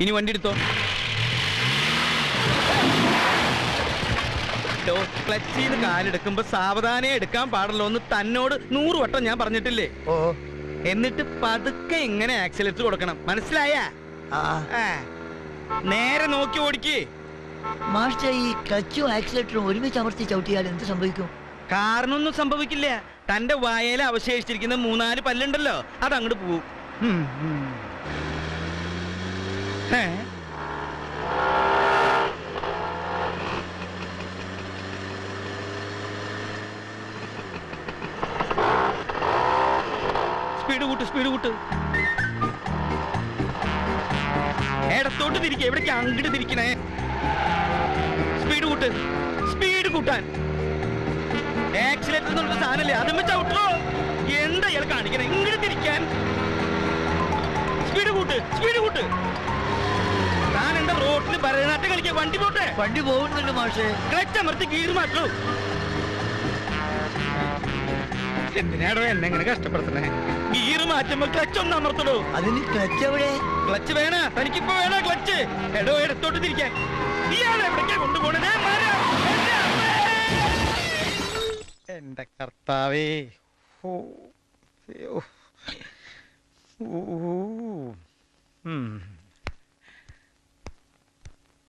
ഇനി വണ്ടി എടുത്തോ ക്ലച്ചിന്ന് കാലെടുക്കുമ്പോ സാവധാനെ എടുക്കാൻ പാടുള്ളൂ എന്ന് തന്നോട് നൂറ് വട്ടം ഞാൻ പറഞ്ഞിട്ടില്ലേ ഓ എന്നിട്ട് പതുക്കെ ഇങ്ങനെ ആക്സിലേറ്റർ കൊടുക്കണം മനസ്സിലായ ആ നേരെ നോക്കി ഓടിക്ക് മാസ്റ്റർ ഈ ക്ലച്ചും ആക്സിലേറ്ററും ഒരുമിച്ച് അമർത്തി ചവിട്ടിയാൽ എന്ത് സംഭവിക്കും കാരണമൊന്നും സംഭവിക്കില്ല തന്റെ വായയിൽ അവശേഷിച്ചിരിക്കുന്ന മൂന്നാല് പല്ലുണ്ടല്ലോ അത് അങ്ങോട്ട് പോവും ഉം, ഉം. ഏ? സ്പീഡ് കൂട്ട് സ്പീഡ് കൂട്ട് ഇടത്തോട്ട് തിരിക്കുക എവിടേക്ക് അങ്ങോട്ട് തിരിക്കണേ സ്പീഡ് കൂട്ട് സ്പീഡ് കൂട്ടാൻ ആക്സിലേറ്റർ എന്നുള്ള സാധനല്ലേ അതും വെച്ച് ഔട്ടോ എന്താ ഇയാൾ കാണിക്കണേ ഇങ്ങോട്ട് തിരിക്കാൻ സ്പീഡ് കൂട്ട് സ്പീഡ് കൂട്ട് താൻ എന്താ റോട്ടിൽ ഭരതനാട്യം കളിക്കാൻ വണ്ടി പോട്ടെ വണ്ടി പോകുന്നുണ്ട് മാഷേ ക്ലച്ച് അമർത്തി ഗീർ മാറ്റൂ എന്തിനാടോ എന്നെ എങ്ങനെ കഷ്ടപ്പെടുത്തണേ ഗീർ മാറ്റുമ്പോ ക്ലച്ച് ഒന്ന് അമർത്തടോ അതിന് ക്ലച്ച് എവിടെ ക്ലച്ച് വേണ തനിക്കിപ്പോ വേണ ക്ലച്ച് എടോ എടുത്തോട്ട് തിരിക്കാൻ ഇയാൾ എവിടേക്കാ കൊണ്ടുപോണേ എന്റെ അമ്മേ! എന്റെ കർത്താവേ ഓ അയ്യോ. ഊ. ഉം